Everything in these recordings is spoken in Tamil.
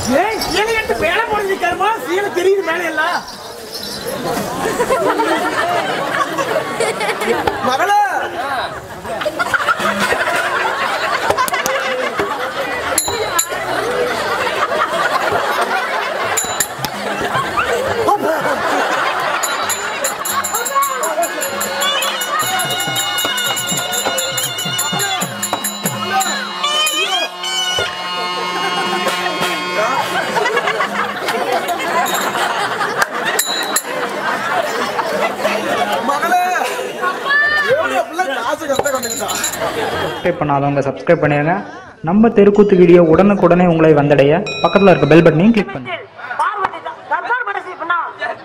ஏய் சீலை எடுத்து மேல போடுறதுக்காரமா சீலை தெரியுது மேல எல்லாம் மகளே மகளே எவ்வளவு பிள்ளை காசு கத்த கொண்டுக்கிட்டா சப்ஸ்கிரைப் பண்ணாதவங்க சப்ஸ்கிரைப் பண்ணிடுங்க நம்ம தெருக்கூத்து வீடியோ உடனுக்குடனே உங்களை வந்தடைய பக்கத்தில் இருக்க பெல் பட்டனையும் கிளிக் பண்ணுங்க பார்வதி தர்பார் மனசு பண்ணா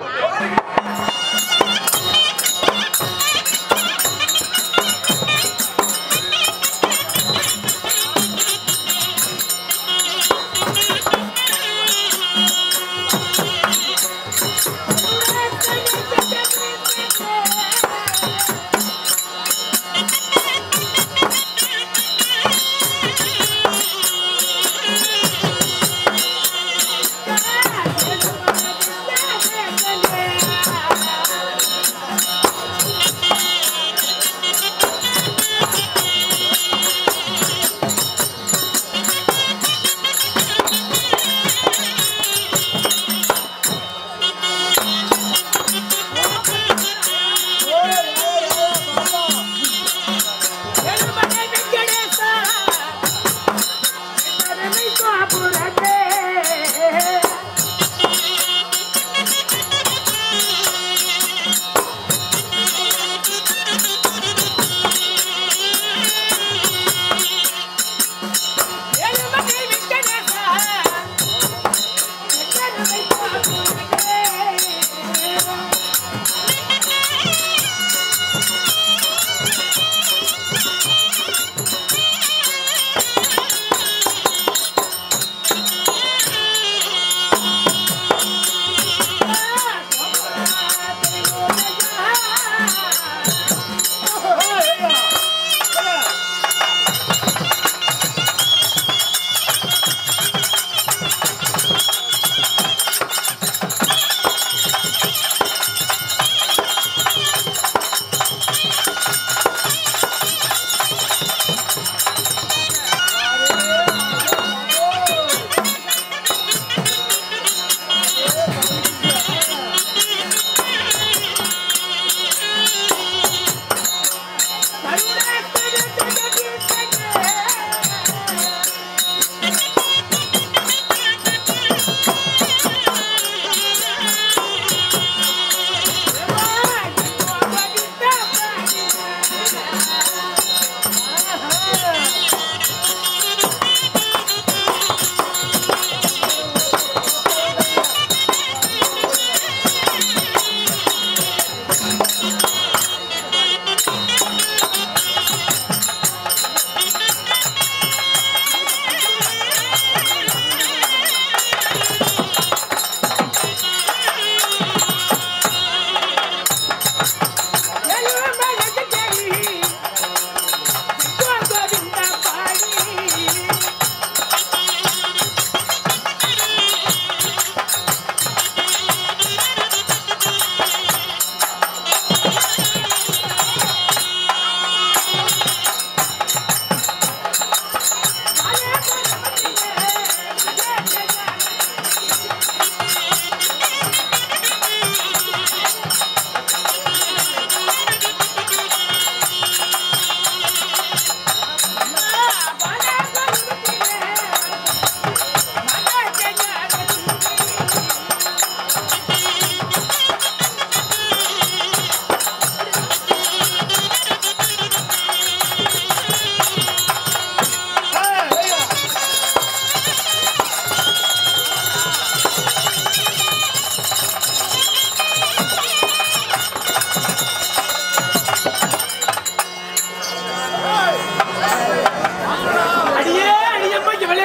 அடியே அடியம்மா இவளே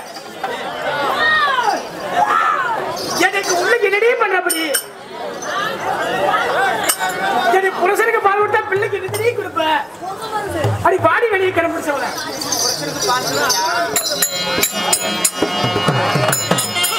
எனக்கு உள்ள என்னடி பண்ணபடி எனக்கு புருஷனுக்கு பால் கொடுத்தா பிள்ளைக்கு என்னடி கொடுப்ப அடி பாடி வெளியே கிளம்பிச்சவள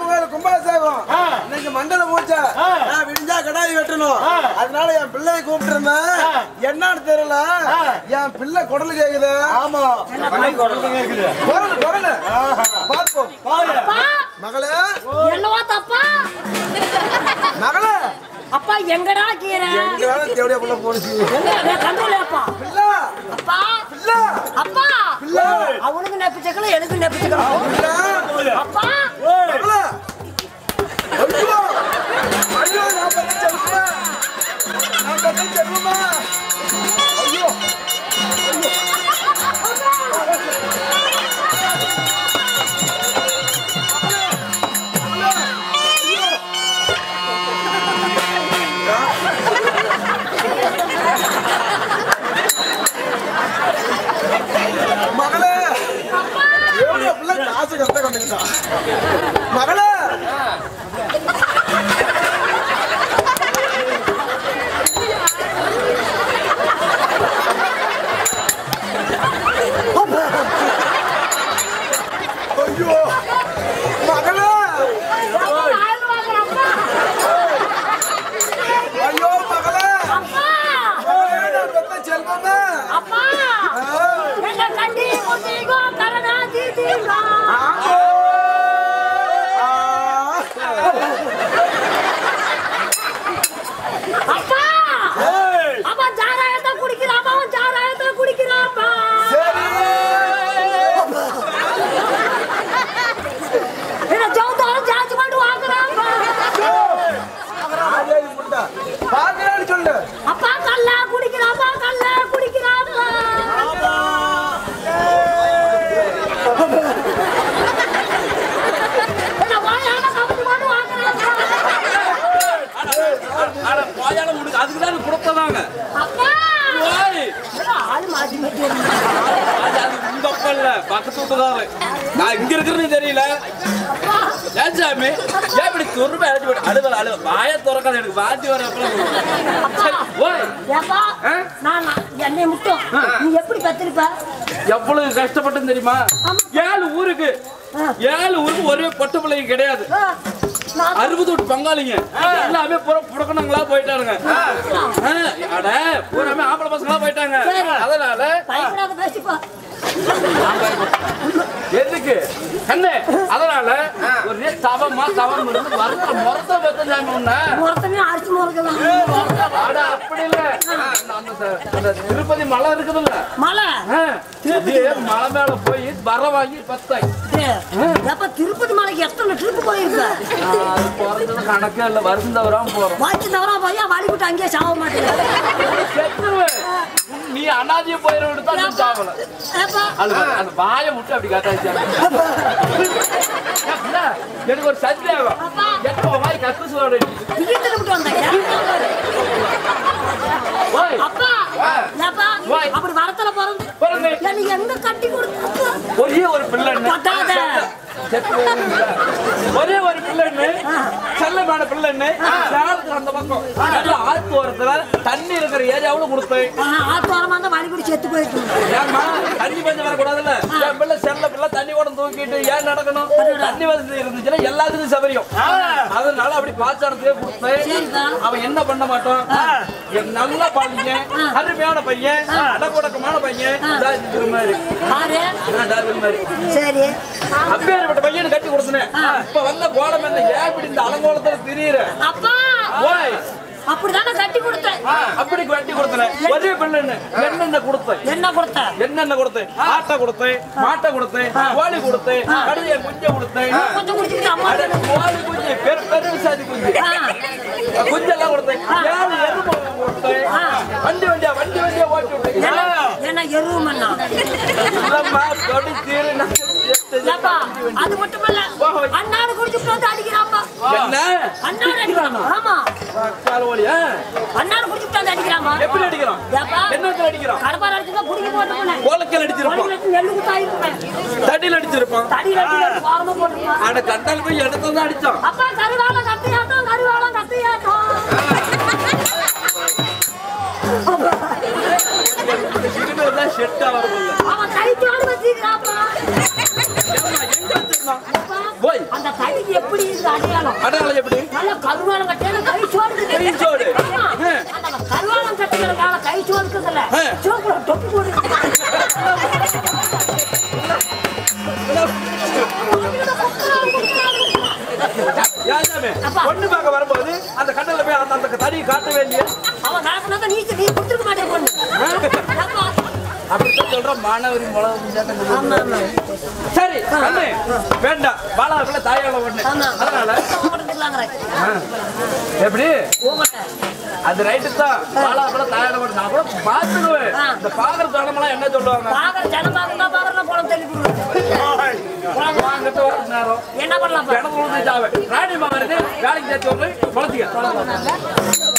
கோயில் கும்பாபிஷேகம் இன்னைக்கு மண்டல பூஜை நான் விடிஞ்சா கடாய் வெட்டணும் அதனால என் பிள்ளையை கூப்பிட்டு இருந்தேன் என்னன்னு தெரியல என் பிள்ளை குடல் கேக்குது ஆமா குடல் குடல் பார்ப்போம் அப்பா மகளே என்னவா தப்பா மகளே அப்பா எங்கடா கீரை எங்க வேலை தேவடியா புள்ள போனுச்சு கண்டுலேப்பா பிள்ளை அப்பா பிள்ளை அப்பா பிள்ளை அவனுக்கு நெப்பிச்சுக்கலாம் எனக்கு நெப்பிச்சுக்கலாம் பிள்ளை அப்பா மகளே ஐயோ ஐயோ நான் பெத்த செல்வமா நான் பெத்த செல்வமா ஐயோ மகளே எவ்வளவு பிள்ளை காசு கத்த கொண்டுக்கிட்டா மகளே ஐயோ மகளே ஆயிரம் வாங்குறப்பா ஐயோ மகளே அப்பா மகளே, நான் பெத்த செல்வமே அப்பா ஆ. என்ன கண்டி முட்டிகோ கரணா தீதிகோ அப்பா அப்பா ஜாராயத்தை குடிக்கிறாப்பா அவன் ஜாராயத்தை குடிக்கிறாப்பா என்ன ஜவுத்தாலும் ஜாஸ்தி பண்ணி வாங்குறாப்பா பாக்குறேன்னு சொல்லு அப்பா கல்ல குடிக்கிறாப்பா கல்ல குடிக்கிறாப்பா என்ன வாயால கவுத்து பண்ணி வாங்குறாப்பா அட போயால உனக்கு அதுக்கு தான் கொடுத்ததாங்க அப்பா ஓய் என்ன ஆளு மாத்தி மாத்தி வருது. அது அது உங்க அப்பா இல்ல பக்கத்து வீட்டுக்காரன் நான் இங்க இருக்கிறேன்னு தெரியல ஏன் சாமி ஏன் இப்படி துரும்ப அழைச்சி போட்டு அழுவல அழுவ வாய திறக்காத எனக்கு வாந்தி வர அப்பா ஓய் ஏப்பா நான் நான் என்னை மட்டும் நீ எப்படி பெத்திருப்ப எவ்வளவு கஷ்டப்பட்டேன்னு தெரியுமா ஏழு ஊருக்கு ஏழு ஊருக்கு ஒரே பொட்ட பிள்ளைங்க கிடையாது ஆ, நான் அறுபது வீட்டு பங்காளிங்க எல்லாமே பூரா புடக்கணங்களா போயிட்டானுங்க ஆ, அட பூராமே ஆம்பளை பசங்களா போயிட்டாங்க சரி. அதனால பயப்படாத பேசிப்பா எதுக்கு கண்ணு அதனால ஒரே தவமா தவம் இருந்து வருத்த மொத்த பெத்த சாமி உன்ன ஒருத்தனே அரிசி முறைக்கலாம் அட அப்படி இல்ல அந்த- அந்த ச- அந்த திருப்பதி மலை இருக்குதுல்ல மலை ஆ, அப்படியே மலை மேல போய் வர வாங்கி பத்தாய் எப்ப திருப்பதி மலைக்கு எத்தனை ட்ரிப்பு போயிருக்க அது பிறந்தது கணக்கே இல்ல வருஷம் தவறாம போறோம் வாய்ச்சி தவறா போய் வழி விட்டு அங்கேயே சாக மாட்டேன் செத்துருவேன் நீ அனாதிய போயிட விட்டு தான் நீ சாவல ஏப்பா அது பாரு, அந்த வாயை விட்டு அப்படி காட்டாச்சு எனக்கு ஒரு சந்தேகம் எப்போ வாய் கத்து சொல்ல திடீர்னு விட்டு வந்தேன் ஓய் அப்பா ஏப்பா வாய். அப்படி வரத்துல பிறந்து பிறந்து. எனக்கு எங்க கட்டி கொடுத்து ஒரே ஒரு பிள்ளை கட்டாத. ஒரே ஒரு பிள்ளைன்னு செல்லமான பிள்ளைன்னு சேலத்துல அந்த பக்கம் நல்ல ஆத்து ஓரத்துல தண்ணி இருக்கிற ஏரியாவுல கொடுத்தேன் ஆத்தோரமா இருந்தா வழி கூட செத்து போயிட்டு ஏம்மா தண்ணி பஞ்சம் வரக்கூடாதுல்ல என் பிள்ளை செல்ல பிள்ளை தண்ணி கூட தூக்கிட்டு ஏன் நடக்கணும் தண்ணி வசதி இருந்துச்சுன்னா எல்லாத்துக்கும் சபரியம் அதனால அப்படி பாச்சாரத்தையே கொடுத்தேன் சரிப்பா. அவன் என்ன பண்ண மாட்டான் என் நல்ல பையன் அருமையான பையன் அடக்குடக்கமான பையன் இதா இருக்கிற மாதிரி பாரு இதா இருக்கிற மாதிரி சரி அப்பேற்பட்ட பையனை கட்டி கொடுத்தனேன் இப்ப வந்த கோலம் என்ன ஏன் இப்படி இந்த அலங்கோலத்துல திரியுற அப்பா ஓய் அப்படிதானே கட்டி கொடுத்தேன் அப்படி கட்டி கொடுத்தனேன் ஒரே பெண்ணு என்னென்ன கொடுத்தேன் என்ன கொடுத்த என்னென்ன கொடுத்தேன் ஆட்டை கொடுத்தேன் மாட்டை கொடுத்தேன் கோழி கொடுத்தேன் கழுதைய குஞ்சை கொடுத்தேன் கொஞ்சம் குடிச்சிட்டு அம்மா அட, கோழி குஞ்சு பெரு பெரு சாதி குஞ்சு குஞ்செல்லாம் கொடுத்தேன் ஏழு எருமை கொடுத்தேன் வண்டி வண்டியா வண்டி வண்டியா ஓட்டி விட்டேன் என்ன எருவமண்ணா இல்லம்மா தொடி தீரு நான் எட்டு ஏப்பா அது மட்டும் இல்ல அண்ணாடு குடிச்சிட்டு வந்து அடிக்கிறாப்பா என்ன அண்ணாடு அடிக்கிறாமா ஆமா கால் ஓடியா அண்ணாடு குடிச்சிட்டு வந்து அடிக்கிறாமா எப்படி அடிக்கிறான் ஏப்பா என்ன இடத்துல அடிக்கிறான் கடப்பார அடிச்சுதான் புடிக்க போட்டு போனேன் கோலக்கல் அடிச்சிருப்பான் நெல்லு குத்தாயிருப்பேன் தடியில் அடிச்சிருப்பான் தடி கட்டி பாரமா போட்டுருப்பான் ஆனா கண்டால் போய் இடத்துல தான் அடிச்சான் அப்பா கருவாளம் கத்தியாட்டம் கருவாளம் கத்தியாட்டம் இனிமேல் செட் ஆகிறது அவன் கைத்தோடு வச்சிருக்காப்பா எங்க வச்சிருந்தான் போய் அந்த தடிக்கு எப்படி இருக்கு அடையாளம் அடையாளம் எப்படி நல்ல கருவாலம் கட்டியான கை சோறு கை சோறு. அந்த கருவாலம் கட்டிக்கிறதுனால கை சோறு இருக்குதுல்ல ஆ. சோப்புல தொப்பி போட்டு யாருமே அப்பா. பொண்ணு பார்க்க வரும்போது அந்த கட்டல போய் அந்த அந்த தடியை காட்ட வேண்டிய அவன் நடத்தினா நீ நீ கொடுத்துருக்க மாட்டேன் பொண்ணு ஆமா. அப்படித்தான் சொல்றோம் மாணவரி முளவு ஆமா ஆமா சரி கண்ணு வேண்டாம் பாலாவுக்குள்ள தாயால ஒண்ணு ஆமா அதனால உங்கள்கிட்ட ஆ, எப்படி அது ரைட்டு தான் பாலாவுக்குள்ள தாயால ஒண்ணு நான் கூட பார்த்துடுவேன் ஆ. இந்த பாக்குற தோணமெல்லாம் என்ன சொல்லுவாங்க பாக்குற ஜனம் பாக்குறா பாக்குறா குளம் தள்ளி போடுவேன் வாங்கிட்டு வர நேரம் என்ன பண்ணலாம் பாரு. கிணத்து விழுந்துட்டாவே ராணி மகனுக்கு வேலைக்கு சேர்த்து வந்து குளத்துக்க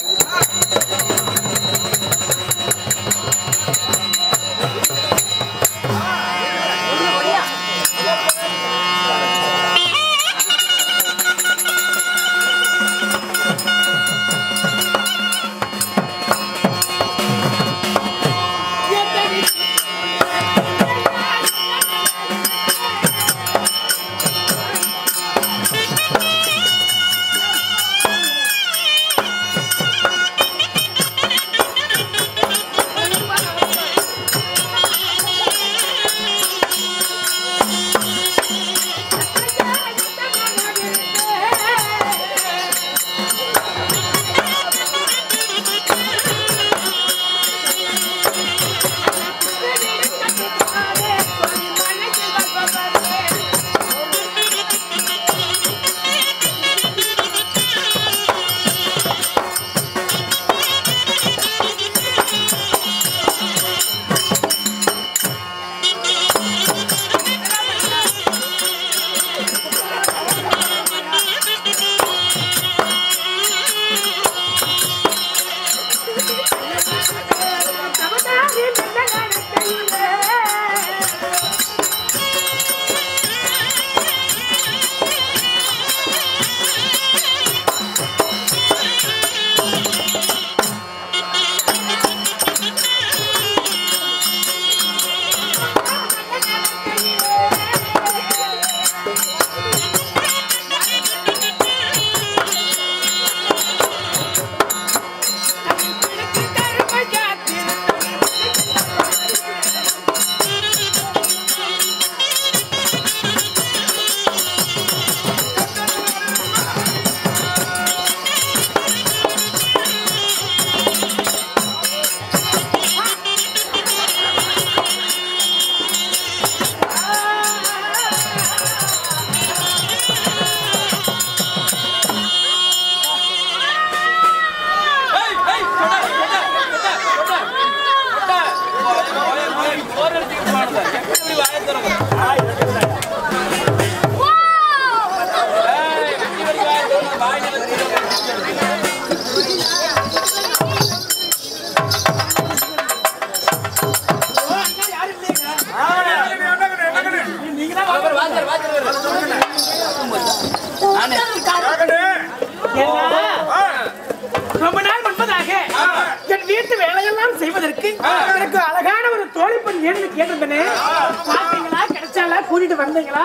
ரொம்ப நாள் முன்பதாக என் வீட்டு வேலையெல்லாம் செய்வதற்கு எனக்கு அழகான ஒரு தோழிப்பெண் வேணும்னு கேட்டிருந்தேனே பார்த்தீங்களா கிடைச்சாலா கூட்டிட்டு வந்தீங்களா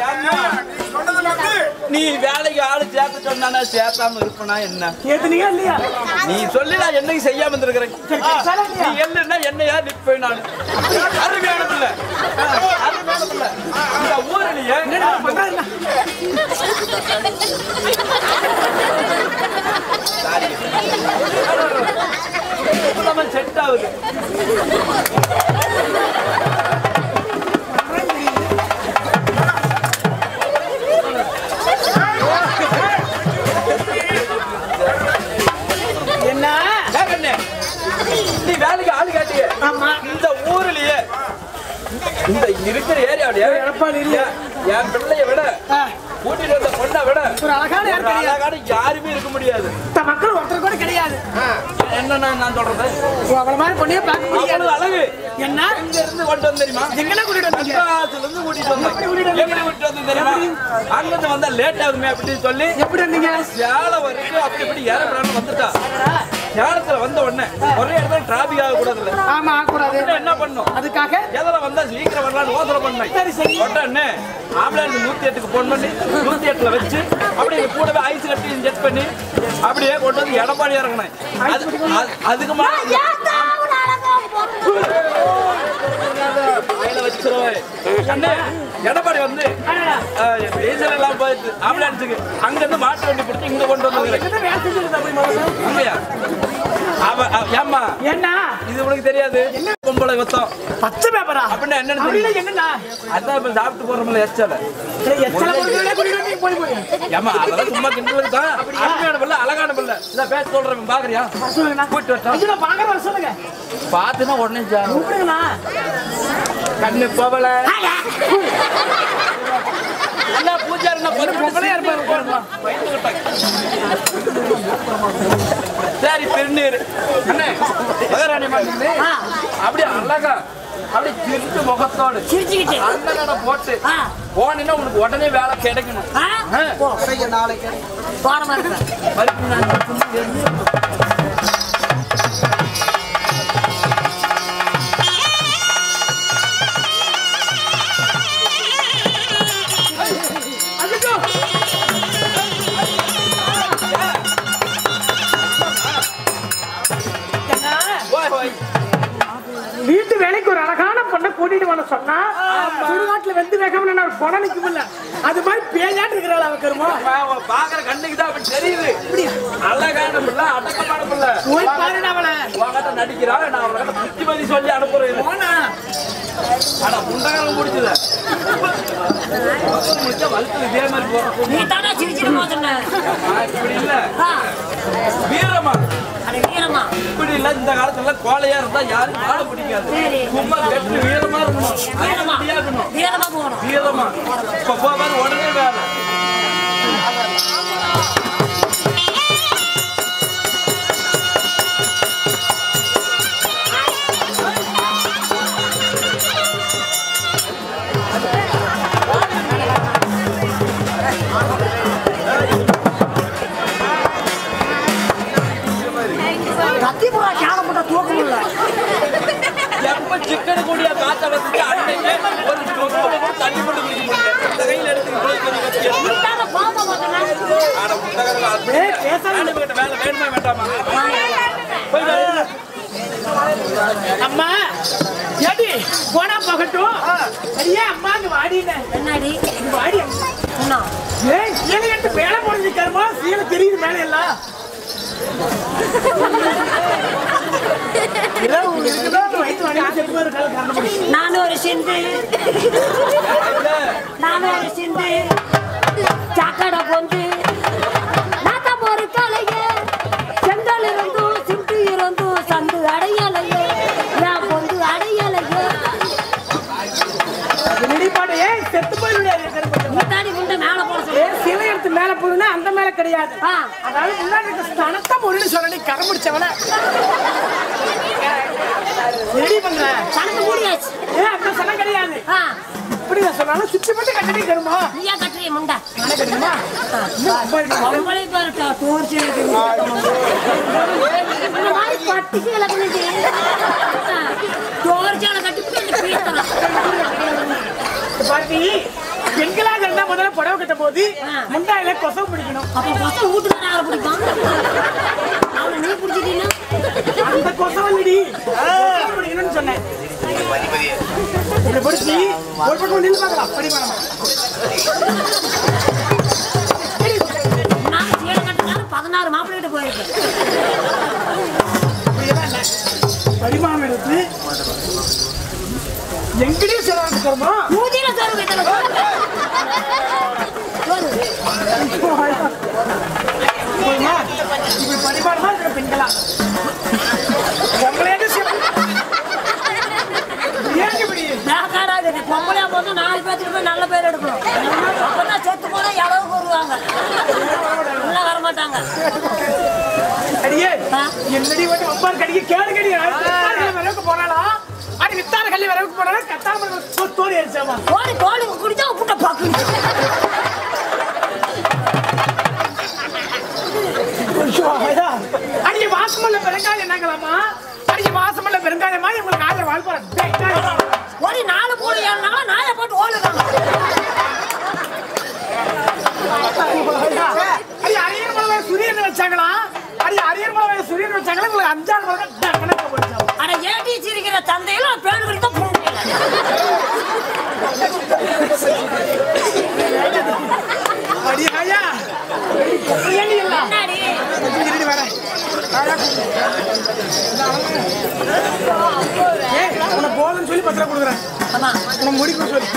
நீ வேலைக்கு ஆளு சேர்த்து சொன்னா சேர்த்தாம இருப்பனா என்ன கேட்டுனீங்க இல்லையா நீ சொல்லி நான் என்னைக்கு செய்யாம இருந்திருக்கிறேன் சரி, கிடைச்சாலா நீ இல்லையா என்னன்னா என்னையா நிப்பேன் நான் அருமையான பிள்ளை அருமையான பிள்ளை இந்த ஊரிலேயே என்னடா பண்றதுன்னா? நம்ம செட் ஆகுது என்ன ஏன் கண்ணே? நீ வேலைக்கு ஆளு கேட்டியே ஆமா இந்த ஊர்லயே இந்த இருக்கிற ஏரியாவிலேயே எடப்பாடி இல்ல. என் பிள்ளைய விட ஆ, கூட்டிட்டு வந்த பொண்ணை விட ஒரு அழகான யார் ஒரு கிடையாது அழகான யாருமே இருக்க முடியாது இந்த மக்கள் ஒருத்தர் கூட கிடையாது என்ன நான் சொல்றது ஓ, அவள மாதிரி பொண்ணையே பார்க்க முடியாது அவ்வளவு அழகு என்ன எங்க இருந்து கொண்டு வந்து தெரியுமா எங்கடா கூட்டிட்டு வந்தீங்க மெட்ராஸ்ல இருந்து கூட்டிட்டு வந்தேன் எப்படி கூட்டிட்டு வந்தீங்க? எப்படி கூட்டிட்டு வந்து தெரியுமா அங்கிருந்து வந்தா லேட் ஆகுமே அப்படின்னு சொல்லி எப்படி வந்தீங்க சேலை வரைக்கும் அப்படி இப்படி ஏறப்படாம வந்துட்டா ஞானத்துல வந்த உடனே ஒரே இடத்துல டிராபிக் ஆக கூடாதுல்ல ஆமா ஆகக்கூடாது உடனே என்ன பண்ணும் அதுக்காக எதில் வந்தா சீக்கிரம் வரலாம்னு யோசனை பண்ணேன் சரி, சரி. உடனே ஆம்புலன்ஸ் நூத்தி எட்டுக்கு போன் பண்ணி நூத்தி எட்டுல வச்சு அப்படியே கூடவே ஐஸ் கட்டி செட் பண்ணி அப்படியே கொண்டு வந்து எடப்பாடி இறங்கினேன் அது அது- அதுக்கு மேல வாயில வச்சிருவேன் அண்ணே, எடப்பாடி வந்து டீசல் எல்லாம் போயிட்டு ஆம்புலன்ஸுக்கு அங்க இருந்து மாட்டு வண்டி பிடிச்சி இங்க கொண்டு வந்து என்ன வேலை செஞ்சிருந்தா அப்படி முதல்ல? உண்மையா அவ அவ- ஏம்மா என்ன இது உனக்கு தெரியாது பொம்பளை கொத்தம் பச்சை பேப்பரா அப்படின்னா என்னன்னு அப்படின்னா தெரியும் என்னடா அதான் இப்ப சாப்பிட்டு போறோம்ல எச்சல சரி, எத்தனை பொருட்களே குடிக்கிறோம், நீ போய் போய். ஏமா அதெல்லாம் சும்மா கிண்டலுக்கு தான் அருமையான பிள்ளை அழகான பிள்ளை இல்ல பேச சொல்றேன் பாக்குறியா வர சொல்லுங்கண்ணா. கூட்டு வரட்டா ஐயோ, நான் பார்க்கறேன், வர சொல்லுங்க. பாத்துனா உடனே ஜா- கூப்பிடுங்கண்ணா. கண்ணு பவள என்ன பூஜா என்ன பொம்பளையா இருப்பாங்க சரி திருநீர் அண்ணே மகாராணி மாட்டேங்குது அப்படியே அழகா அப்படியே சிரிச்சு முகத்தோடு சிரிச்சுக்கிட்டு அந்த நட போட்டு ஆ. போனீங்கன்னா உனக்கு உடனே வேலை கிடைக்கணும் ஆ? ஆ. போ, கிடைக்க நாளைக்கு போற மாதிரி இருக்கேன். மறுபடியும் நான் சொல்லி ஐயோ. என்ன? ஓய் ஓய் வீட்டு வேலைக்கு ஒரு அழகான பொண்ணை கூட்டிட்டு வர சொன்னா சுடுகாட்டுல வெந்து வேகாம நான் கொடை நிக்குமில்ல அது மாதிரி பேயாட்டு இருக்கிறாள் அவ கருமோ அவ பாக்குற கண்ணுக்கு தான் அப்படி தெரியுது அழகான பிள்ளை அடக்கமான பிள்ளை போய் பாருடா அவளை உங்ககிட்ட நடிக்கிறா நான் அவர்கிட்ட புத்திமதி சொல்லி அனுப்புறேன் போனா ஆனா முண்டகாலம் முடிச்சல முடிச்சா வளர்த்து இதே மாதிரி போறோம் நீ தானே சிரிச்சிட்டு போதுன்னு. இப்படி இல்ல ஆ, வீரமா அட வீரமா. இப்படி இல்ல இந்த காலத்துல கோழையா இருந்தா யாரும் வாழ பிடிக்காது சரி. சும்மா கெட்டு வீரமா இருக்கணும் வீரமா. அப்படியா இருக்கணும் வீரமா போகணும். வீரமா இப்ப போவாரு உடனே வேலை கத்தி புறா கேளம் போட்டா தூக்க முடியல. எப்ப சிக்கன் கூடிய காத்த வச்சுட்டு அன்னைக்கு ஒரு சொப்பு கூட தண்ணி போட்டு குடிக்க முடியல இந்த கையில எடுத்து இவ்வளவு பெரிய கத்தி எடுத்து. நீ தானே பாப்பா மாட்டேன்னா. ஆனா முண்டகாலம் அப்படியே பேசாத வேலை வேணுமா வேண்டாமா போய் வேலை. அம்மா ஏடி போனா போகட்டும் சரியா அம்மா இங்க வாடின என்னடி? வாடி அம்மா. என்ன? ஏய் சீலை எடுத்து மேல போடுறதுக்காரமா சீலை தெரியுது மேல எல்லாம் ஏதோ உங்களுக்கு இருக்குதோ அந்த வயித்து வலி செத்து போற கால காரணம் பண்ணி. நான் ஒரு சிந்து நான் ஒரு சிந்து சாக்கடை பொந்து நாத்தம் ஒரு கலையே செங்கல் இருந்தும் சிந்து இருந்தும் சந்து அடையலையே நான் பொந்து அடையலையே என்னடி பாடு ஏய் செத்து போயிருவியா முட்டாடி முண்டை மேல போட சொல்லு ஏய் சீலை எடுத்து மேல போடுனா அந்த மேல கிடையாது ஆ, அதாவது முன்னாடி இருக்க ஸ்தனத்தை முருன்னு சொல்லி கரை முடிச்சவன ரெடி பண்ற கணக்கு மூடியாச்சு ஏ அந்த சனம் கிடையாது ஆ, இப்படி நான் சொன்னாலும் சுத்தி மட்டும் கட்டி தருமா நீயா கட்டுறிய முண்டை நானே கட்டுமா பொம்பளை பாரு டோ- டோர்ச்சி இருக்குது. இந்த மாதிரி பட்டிக்கு இலக்கணுடி. ஆ, டோர்ச்சியால கட்டிப்புட்டு இந்த பீத்தலாம். பாட்டி பெண்களாக இருந்தா முதல்ல புடவை கட்ட போது ஆ. முண்டாயில கொசவு பிடிக்கணும் அப்ப பசங்க வீட்டுக்கு யாரை பிடிப்பான் அவனை நீ பிடிச்சிட்டீங்கன்னா அந்த கொசவல்லடி கொசவு பிடிக்கணும்னு சொன்னேன் இதை பிடிச்சி ஒரு பக்கம் நின்று பார்க்கலாம் அப்படி வேணாமா நான் சீலை கட்டினாலும் பதினாறு மாப்பிள்ளை கிட்ட போயிருக்கேன் அப்படியெல்லாம் இல்ல. பரிமாணம் எடுத்து எங்கடையும் செலவாக்கு தருமா மூதியில சோறு வைத்தல போதுமா இப்படி பரிமாணமா இருக்கிற பெண்களா உங்களையாவது ஏன் இப்படி பேக்காராகுது பொம்பளையா போது நாலு பேத்துக்கு போய் நல்ல பேர் எடுக்கணும் அப்பதான் செத்து போனா எவ்வளவுக்கு வருவாங்க உள்ள வர மாட்டாங்க அடியே ஆ? என்னடி வந்து ஒப்பார் கடிக்க கேடு கடி வித்தார வரவுக்கு போனாலா அடி வித்தார கல்லி வரவுக்கு போனாலா கத்தாம தோடி அடிச்சாமா கோழி கோழி குடிச்சா புட்ட பாக்கு அடியே வாசமல்ல போலாமா அடிக்க மாசமல்ல பெருங்காயமா உங்களுக்கு ஆயிரம் வாழ் போறேன் ஒரு நாலு மூணு ஏழுனாங்களா நாயை போட்டு ஓடுறாங்க அடி அரியர் மலை சூரியன் வச்சாங்களா அடி அரியர் மலை சூரியன் வச்சாங்களா உங்களுக்கு அஞ்சாறு மலை கணக்கு போடுச்சாங்க அட ஏடி சிரிக்கிற தந்தையில பேருக்கு தான் போக அடி ஐயா ஏண்டி இல்ல முன்னாடி இருடி வரேன் ஏய் உனக்கு போதும்னு சொல்லி பத்திரம் கொடுக்குறேன் ஆமா உனக்கு முடிக்கும் சொல்லி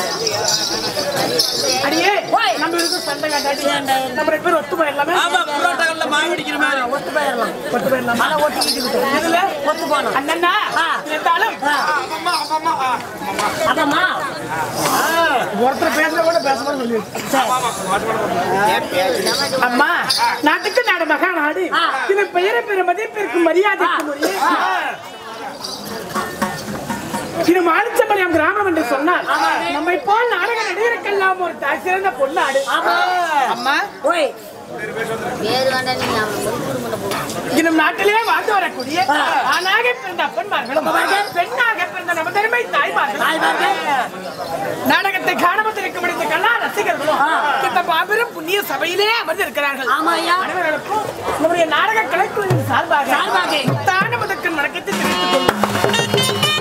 அடியே ஓய். நம்ம இருக்கும் சண்டை காட்டாடி நம்ம ரெண்டு பேரும் ஒத்து போயிடலாமே ஆமா புரோட்டாக்கள்ல மாவு அடிக்கிற மாதிரி ஒத்து போயிடலாம் ஒத்து போயிடலாம் மழை ஒட்டிக்கிட்டு இதுல ஒத்து போனோம் அண்ணன்னா ஆ. இருந்தாலும் ஆ. அதம்மா ஒருத்தர் பேசுற கூட பேச மாதிரி சொல்லி அம்மா நாட்டுக்கு நாடு மகா நாடு ஆ. இது பெயரை பெற மதிப்பிற்கு மரியாதைக்கு உரிய இது மாணிச்சம்பலம் கிராமம் என்று சொன்னால் ஆமாங்க. நம்மை போல் நாடக நடிகருக்கெல்லாம் ஒரு தாய் சிறந்த பொன்னாடு ஆமா. அம்மா ஓய் பேரு வேண்டாம் நீங்க அவன் ஒரு குடும்பம் போகும் இன்னும் நாட்டிலே வாழ்ந்து வரக்கூடிய ஆ. ஆணாக பிறந்த அப்பன்மார்களும் பெண்ணாக பிறந்த நம்ம தருமை தாய்மார்கள் தாய்மார்கள். நாடகத்தை காண வந்திருக்கும் இந்த கலா ரசிகர்களும் ஆ. இந்த மாபெரும் புண்ணிய சபையிலே அமர்ந்திருக்கிறார்கள் ஆமா ஐயா அனைவருக்கும் நம்முடைய நாடக கலைக்குழுவின் சார்பாக சார்பாக. தான முதற்கன் வணக்கத்தை தெரிவித்துக் கொள்ளும்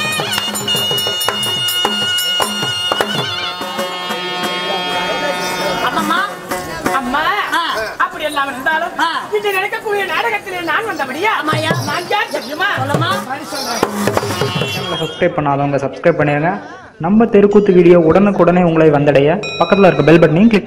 அம்மம்மா அம்மா ஆ. அப்படி எல்லாம் இருந்தாலும் ஆ. இன்று நடக்கக்கூடிய நாடகத்திலே நான் வந்தபடியா ஆமாய்யா. நான் யார் தெரியுமா சொல்லம்மா மணி சொல்றேன் சேனலை சப்ஸ்கிரைப் பண்ணாதவங்க சப்ஸ்கிரைப் பண்ணிடுங்க நம்ம தெருக்கூத்து வீடியோ உடனுக்குடனே உங்களை வந்தடைய பக்கத்தில் இருக்க பெல் பட்டனையும் கிளிக்